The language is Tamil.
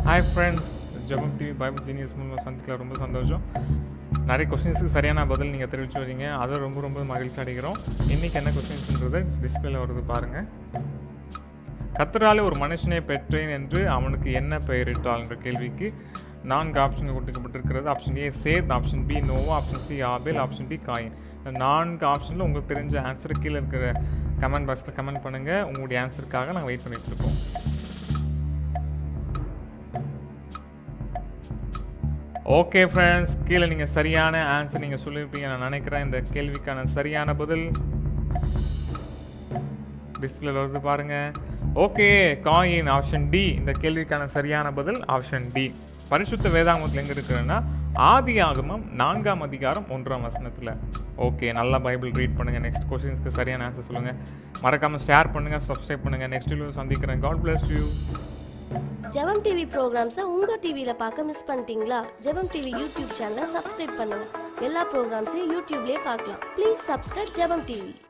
ஹாய் ஃப்ரெண்ட்ஸ் ஜெபம் டிவி பைபிள் ஜீனியஸ் மூலமாக சந்திக்கல ரொம்ப சந்தோஷம் நிறைய கொஸ்டின்ஸுக்கு சரியான பதில் நீங்கள் தெரிவிச்சு வரீங்க அதை ரொம்ப ரொம்ப மகிழ்ச்சி அடைகிறோம் இன்றைக்கி என்ன கொஸ்டின்ஸ்ன்றது டிஸ்பிளேல வருது பாருங்கள் கத்தராலே ஒரு மனுஷனை பெற்றேன் என்று அவனுக்கு என்ன பெயரிட்டால் என்ற கேள்விக்கு நான்கு ஆப்ஷன் கொடுக்கப்பட்டிருக்கிறது option A Seth option B Noah option C Abel option D Cain இந்த நான்கு ஆப்ஷனில் உங்களுக்கு தெரிஞ்ச ஆன்சர் கீழே இருக்கிற கமெண்ட் பாக்ஸில் கமெண்ட் பண்ணுங்கள் உங்களுடைய ஆன்சருக்காக நாங்கள் வெயிட் பண்ணிட்டு இருக்கோம் ஓகே ஃப்ரெண்ட்ஸ் கீழே நீங்கள் சரியான ஆன்சர் நீங்கள் சொல்லியிருப்பீங்க நான் நினைக்கிறேன் இந்த கேள்விக்கான சரியான பதில் டிஸ்பிளேல வருது பாருங்க ஓகே காயின் ஆப்ஷன் டி இந்த கேள்விக்கான சரியான பதில் ஆப்ஷன் டி பரிசுத்த வேதாகமத்தில் எங்கே இருக்குன்னா ஆதி ஆகமம் நான்காம் அதிகாரம் ஒன்றாம் வசனத்தில் ஓகே நல்லா பைபிள் ரீட் பண்ணுங்கள் நெக்ஸ்ட் கொஸ்டின்ஸ்க்கு சரியான ஆன்சர் சொல்லுங்கள் மறக்காமல் ஷேர் பண்ணுங்கள் சப்ஸ்கிரைப் பண்ணுங்கள் நெக்ஸ்ட் வீடியோ சந்திக்கிறேன் காட் bless யூ ஜெபம் டிவி ப்ரோக்ராம்ஸை உங்க டிவியில பார்க்க மிஸ் பண்ணிட்டீங்களா ஜெபம் டிவி யூடியூப் சேனலை சப்ஸ்கிரைப் பண்ணுங்க எல்லா ப்ரோக்ராம்ஸையும் யூடியூப்லயே பார்க்கலாம் ப்ளீஸ் சப்ஸ்கிரைப் ஜெபம் டிவி